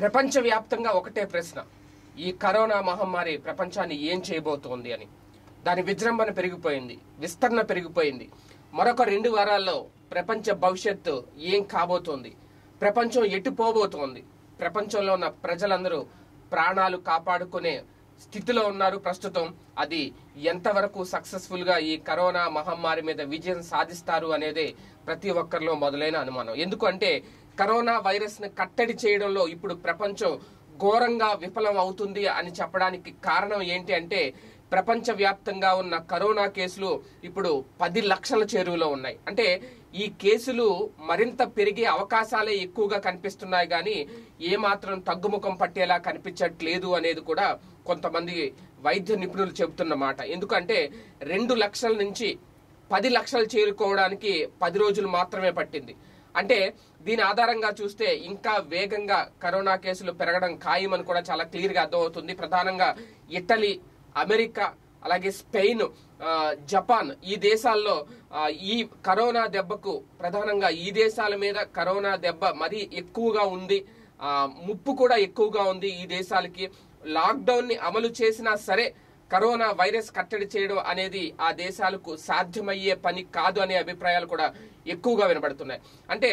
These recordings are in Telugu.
ప్రపంచవ్యాప్తంగా ఒకటే ప్రశ్న ఈ కరోనా మహమ్మారి ప్రపంచాన్ని ఏం చేయబోతోంది అని దాని విజృంభణ పెరిగిపోయింది విస్తరణ పెరిగిపోయింది మరొక రెండు వారాల్లో ప్రపంచ భవిష్యత్తు ఏం కాబోతోంది ప్రపంచం ఎటు పోబోతోంది ప్రపంచంలో ఉన్న ప్రజలందరూ ప్రాణాలు కాపాడుకునే స్థితిలో ఉన్నారు ప్రస్తుతం అది ఎంతవరకు సక్సెస్ఫుల్ గా ఈ కరోనా మహమ్మారి మీద విజయం సాధిస్తారు అనేది ప్రతి ఒక్కరిలో మొదలైన అనుమానం ఎందుకంటే కరోనా వైరస్ ని కట్టడి చేయడంలో ఇప్పుడు ప్రపంచం ఘోరంగా విఫలం అవుతుంది అని చెప్పడానికి కారణం ఏంటి అంటే ప్రపంచ వ్యాప్తంగా ఉన్న కరోనా కేసులు ఇప్పుడు పది లక్షల చేరువలో ఉన్నాయి అంటే ఈ కేసులు మరింత పెరిగే అవకాశాలే ఎక్కువగా కనిపిస్తున్నాయి కానీ ఏమాత్రం తగ్గుముఖం పట్టేలా కనిపించట్లేదు అనేది కూడా కొంతమంది వైద్య నిపుణులు చెబుతున్న మాట ఎందుకంటే రెండు లక్షల నుంచి పది లక్షలు చేరుకోవడానికి పది రోజులు మాత్రమే పట్టింది అంటే దీని ఆధారంగా చూస్తే ఇంకా వేగంగా కరోనా కేసులు పెరగడం ఖాయమని కూడా చాలా క్లియర్ గా అర్థమవుతుంది ప్రధానంగా ఇటలీ అమెరికా అలాగే స్పెయిన్ ఆ, జపాన్ ఈ దేశాల్లో ఆ, ఈ కరోనా దెబ్బకు ప్రధానంగా ఈ దేశాల మీద కరోనా దెబ్బ మరీ ఎక్కువగా ఉంది ఆ, ముప్పు కూడా ఎక్కువగా ఉంది ఈ దేశాలకి లాక్డౌన్ ని అమలు చేసినా సరే కరోనా వైరస్ కట్టడి చేయడం అనేది ఆ దేశాలకు సాధ్యమయ్యే పని కాదు అనే అభిప్రాయాలు కూడా ఎక్కువగా వినబడుతున్నాయి అంటే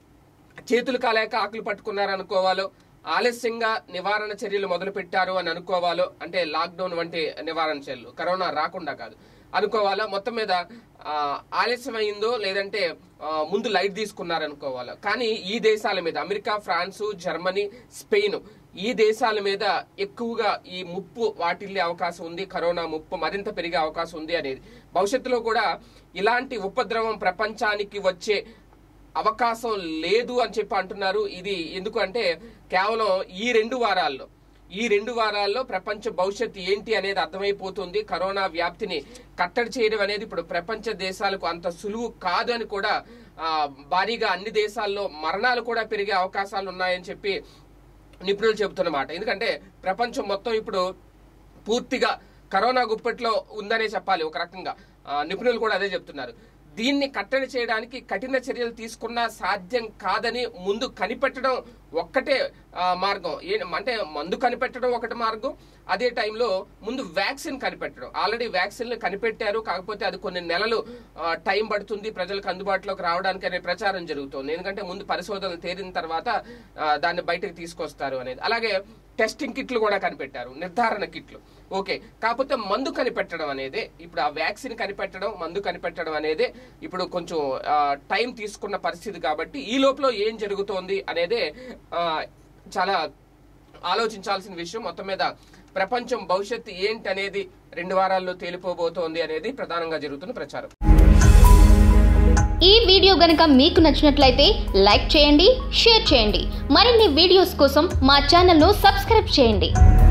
చేతులు కాలేక ఆకులు పట్టుకున్నారు అనుకోవాలో ఆలస్యంగా నివారణ చర్యలు మొదలు పెట్టారు అని అనుకోవాలో అంటే లాక్డౌన్ వంటి నివారణ చర్యలు కరోనా రాకుండా కాదు అనుకోవాలో మొత్తం మీద ఆ, ఆలస్యం అయిందో లేదంటే ఆ, ముందు లైట్ తీసుకున్నారు అనుకోవాలో కానీ ఈ దేశాల మీద అమెరికా ఫ్రాన్సు జర్మనీ స్పెయిన్ ఈ దేశాల మీద ఎక్కువగా ఈ ముప్పు వాటిల్లే అవకాశం ఉంది కరోనా ముప్పు మరింత పెరిగే అవకాశం ఉంది అనేది భవిష్యత్తులో కూడా ఇలాంటి ఉపద్రవం ప్రపంచానికి వచ్చే అవకాశం లేదు అని చెప్పి అంటున్నారు ఇది ఎందుకు అంటే కేవలం ఈ రెండు వారాల్లో ఈ రెండు వారాల్లో ప్రపంచ భవిష్యత్తు ఏంటి అనేది అర్థమైపోతుంది కరోనా వ్యాప్తిని కట్టడి చేయడం అనేది ఇప్పుడు ప్రపంచ దేశాలకు అంత సులువు కాదు అని కూడా ఆ, భారీగా అన్ని దేశాల్లో మరణాలు కూడా పెరిగే అవకాశాలు ఉన్నాయని చెప్పి నిపుణులు చెబుతున్నమాట ఎందుకంటే ప్రపంచం మొత్తం ఇప్పుడు పూర్తిగా కరోనా గుప్పెట్లో ఉందనే చెప్పాలి ఒక రకంగా ఆ, నిపుణులు కూడా అదే చెప్తున్నారు దీన్ని కట్టడి చేయడానికి కఠిన చర్యలు తీసుకున్నా సాధ్యం కాదని ముందు కనిపెట్టడం ఒక్కటే ఆ, మార్గం ఏ- అంటే మందు కనిపెట్టడం ఒకటి మార్గం అదే టైంలో ముందు వ్యాక్సిన్ కనిపెట్టడం ఆల్రెడీ వ్యాక్సిన్లు కనిపెట్టారు కాకపోతే అది కొన్ని నెలలు ఆ, టైం పడుతుంది ప్రజలకు అందుబాటులోకి రావడానికి అనే ప్రచారం జరుగుతుంది ఎందుకంటే ముందు పరిశోధనలు తేరిన తర్వాత ఆ, దాన్ని బయటకు తీసుకొస్తారు అనేది అలాగే టెస్టింగ్ కిట్లు కూడా కనిపెట్టారు నిర్ధారణ కిట్లు ఓకే కాకపోతే మందు కనిపెట్టడం అనేది ఇప్పుడు ఆ వ్యాక్సిన్ కనిపెట్టడం మందు కనిపెట్టడం అనేది ఇప్పుడు కొంచెం ఆ, టైం తీసుకున్న పరిస్థితి కాబట్టి ఈ లోపల ఏం జరుగుతోంది అనేదే ఆ, చాలా ఆలోచించాల్సిన విషయం మొత్తం మీద ప్రపంచం భవిష్యత్తు ఏంటి అనేది రెండు వారాల్లో తేలిపోబోతోంది అనేది ప్రధానంగా జరుగుతున్న ప్రచారం ఈ వీడియో గనుక మీకు నచ్చినట్లయితే లైక్ చేయండి షేర్ చేయండి మరిన్ని వీడియోస్ కోసం మా ఛానల్ను సబ్స్క్రైబ్ చేయండి